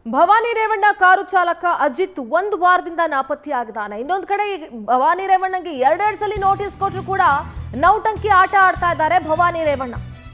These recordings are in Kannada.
ಭವಾನಿ ರೇವಣ್ಣ ಕಾರು ಚಾಲಕ ಅಜಿತ್ ಒಂದು ವಾರದಿಂದ ನಾಪತ್ತೆಯಾಗಿದ್ದಾನೆ ಇನ್ನೊಂದು ಕಡೆ ಈ ಭವಾನಿ ರೇವಣ್ಣಗೆ ಎರಡೆರಡು ಸಲ ನೋಟಿಸ್ ಕೊಟ್ಟರು ಕೂಡ ನೌಟಂಕಿ ಆಟ ಆಡ್ತಾ ಇದ್ದಾರೆ ಭವಾನಿ ರೇವಣ್ಣ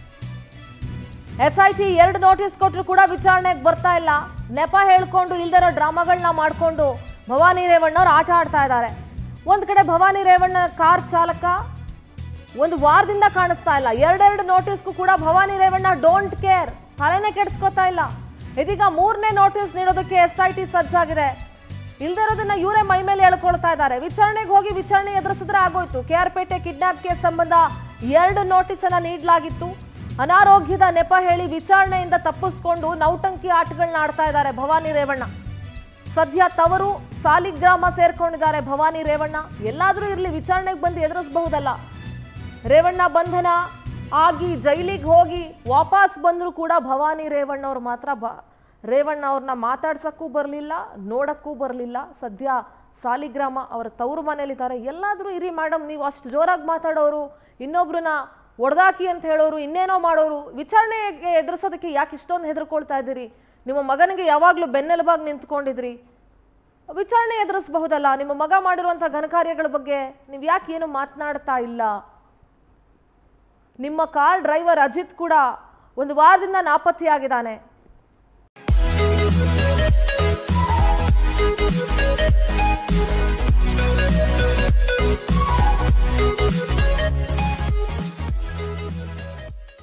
ಎಸ್ಐಟಿ ಎರಡು ನೋಟಿಸ್ ಕೊಟ್ಟರು ಕೂಡ ವಿಚಾರಣೆಗೆ ಬರ್ತಾ ಇಲ್ಲ ನೆಪ ಹೇಳ್ಕೊಂಡು ಇಲ್ದಿರೋ ಡ್ರಾಮಾಗಳನ್ನ ಮಾಡ್ಕೊಂಡು ಭವಾನಿ ರೇವಣ್ಣವ್ರು ಆಟ ಆಡ್ತಾ ಇದ್ದಾರೆ ಒಂದು ಕಡೆ ಭವಾನಿ ರೇವಣ್ಣ ಕಾರ್ ಚಾಲಕ ಒಂದು ವಾರದಿಂದ ಕಾಣಿಸ್ತಾ ಇಲ್ಲ ಎರಡೆರಡು ನೋಟಿಸ್ಗೂ ಕೂಡ ಭವಾನಿ ರೇವಣ್ಣ ಡೋಂಟ್ ಕೇರ್ ತಲೆನೇ ಕೆಡಿಸ್ಕೊತಾ ಇಲ್ಲ ಇದೀಗ ಮೂರನೇ ನೋಟಿಸ್ ನೀಡೋದಕ್ಕೆ ಎಸ್ ಐ ಟಿ ಸಜ್ಜಾಗಿದೆ ಇಲ್ದಿರೋದನ್ನ ಇವರೇ ಮೈ ಮೇಲೆ ಹೇಳ್ಕೊಳ್ತಾ ಇದ್ದಾರೆ ವಿಚಾರಣೆಗೆ ಹೋಗಿ ವಿಚಾರಣೆ ಎದುರಿಸಿದ್ರೆ ಆಗೋಯ್ತು K R Pete kidnap case ಸಂಬಂಧ ಎರಡು ನೋಟಿಸ್ ಅನ್ನ ನೀಡಲಾಗಿತ್ತು ಅನಾರೋಗ್ಯದ ನೆಪ ಹೇಳಿ ವಿಚಾರಣೆಯಿಂದ ತಪ್ಪಿಸ್ಕೊಂಡು ನೌಟಂಕಿ ಆಟಗಳನ್ನ ಆಡ್ತಾ ಇದ್ದಾರೆ ಭವಾನಿ ರೇವಣ್ಣ ಸದ್ಯ ತವರು ಸಾಲಿಗ್ರಾಮ ಸೇರ್ಕೊಂಡಿದ್ದಾರೆ ಭವಾನಿ ರೇವಣ್ಣ ಎಲ್ಲಾದ್ರೂ ಇರಲಿ ವಿಚಾರಣೆಗೆ ಬಂದು ಎದುರಿಸಬಹುದಲ್ಲ ರೇವಣ್ಣ ಬಂಧನ ಆಗಿ ಜೈಲಿಗೆ ಹೋಗಿ ವಾಪಸ್ ಬಂದರೂ ಕೂಡ ಭವಾನಿ ರೇವಣ್ಣವ್ರು ಮಾತ್ರ ಬ ರೇವಣ್ಣ ಅವ್ರನ್ನ ಮಾತಾಡ್ಸಕ್ಕೂ ಬರಲಿಲ್ಲ ನೋಡಕ್ಕೂ ಬರಲಿಲ್ಲ ಸದ್ಯ ಸಾಲಿಗ್ರಾಮ ಅವರ ತವರು ಮನೇಲಿದ್ದಾರೆ ಎಲ್ಲಾದರೂ ಇರಿ ಮೇಡಮ್ ನೀವು ಅಷ್ಟು ಜೋರಾಗಿ ಮಾತಾಡೋರು ಇನ್ನೊಬ್ರನ್ನ ಒಡೆದಾಕಿ ಅಂತ ಹೇಳೋರು ಇನ್ನೇನೋ ಮಾಡೋರು ವಿಚಾರಣೆಗೆ ಎದುರಿಸೋದಕ್ಕೆ ಯಾಕೆ ಇಷ್ಟೊಂದು ಹೆದರ್ಕೊಳ್ತಾ ಇದ್ದೀರಿ ನಿಮ್ಮ ಮಗನಿಗೆ ಯಾವಾಗಲೂ ಬೆನ್ನೆಲುಬಾಗಿ ನಿಂತ್ಕೊಂಡಿದ್ರಿ ವಿಚಾರಣೆ ಎದುರಿಸಬಹುದಲ್ಲ ನಿಮ್ಮ ಮಗ ಮಾಡಿರುವಂಥ ಘನಕಾರ್ಯಗಳ ಬಗ್ಗೆ ನೀವು ಯಾಕೆ ಏನು ಮಾತನಾಡ್ತಾ ಇಲ್ಲ ನಿಮ್ಮ ಕಾರ್ ಡ್ರೈವರ್ ಅಜಿತ್ ಕೂಡ ಒಂದು ವಾರದಿಂದ ನಾಪತ್ತೆಯಾಗಿದ್ದಾನೆ